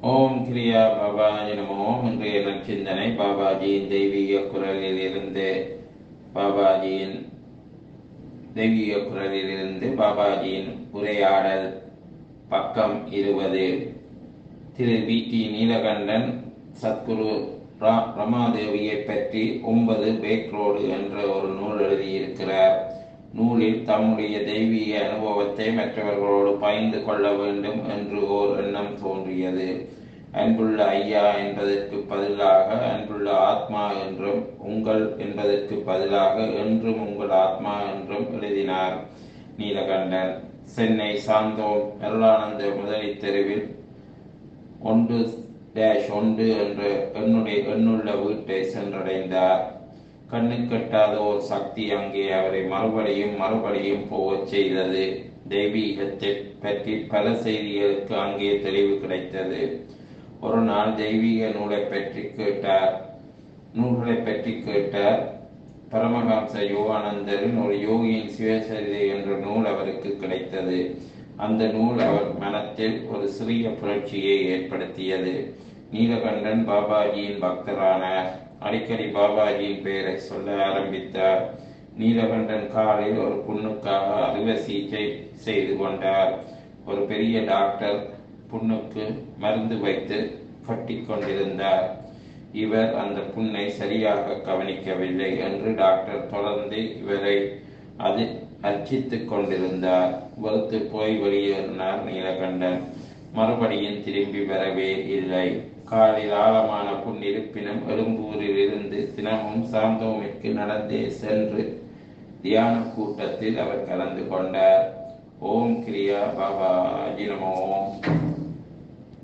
ஓம் கிரியா பாபாஜி நமோ இன்றைய நற்சிந்தனை பாபாஜியின் தெய்வீக குரலில் இருந்து பாபாஜியின் தெய்வீக குரலில் இருந்து பாபாஜியின் உரையாடல் பக்கம் இருபது திரு வி டி நீலகண்டன் சத்குரு ரா- ரமாதேவியை பற்றி ஒன்பது பேக்ரோடு என்ற ஒரு நூல் எழுதியிருக்கிறார் நூலில் தம்முடைய தெய்வீக அனுபவத்தை மற்றவர்களோடு பகிர்ந்து கொள்ள வேண்டும் என்று ஓர் எண்ணம் தோன்றியது அன்புள்ள ஐயா என்பதற்கு பதிலாக அன்புள்ள ஆத்மா என்றும் உங்கள் என்பதற்கு பதிலாக என்றும் உங்கள் ஆத்மா என்றும் எழுதினார் நீலகண்டன் சென்னை சாந்தோம் அருளானந்த முதலி தெருவில் ஒன்று டேஷ் ஒன்று என்ற எண்ணுடைய எண்ணுள்ள வீட்டை சென்றடைந்தார் கண்ணுக்கெட்டாத ஒரு சக்தி அங்கே அவரை மறுபடியும் மறுபடியும் போகச் செய்தது தெய்வீகத்தை பற்றி பல செய்திகளுக்கு அங்கே தெளிவு கிடைத்தது ஒரு நாள் தெய்வீக நூலை பற்றி கேட்டார் நூல்களை பற்றி கேட்டார் பரமஹம்ச யோகானந்தரின் ஒரு யோகியின் சிவசரிதை என்ற நூல் அவருக்கு கிடைத்தது அந்த நூல் அவர் மனத்தில் ஒரு சிறிய புரட்சியை ஏற்படுத்தியது நீலகண்டன் பாபாஜியின் பக்தரானார் அடிக்கடி பாபாஜியின் பெயரை சொல்ல ஆரம்பித்தார் நீலகண்டன் காலில் ஒரு புண்ணுக்காக அறுவை சிகிச்சை செய்து கொண்டார் ஒரு பெரிய டாக்டர் புண்ணுக்கு மருந்து வைத்து கட்டி கொண்டிருந்தார் இவர் அந்த புண்ணை சரியாக கவனிக்கவில்லை என்று டாக்டர் தொடர்ந்து இவரை அது அர்ச்சித்துக் கொண்டிருந்தார் வெறுத்து போய் வெளியேறினார் நீலகண்டன் மறுபடியும் திரும்பி வரவே இல்லை காலில் ஆழமான புண் இருப்பினும் எழும்பூரில் இருந்து தினமும் சாந்தோமிற்கு நடந்தே சென்று தியான கூட்டத்தில் அவர் கலந்து கொண்டார் ஓம் கிரியா பாபா நமோ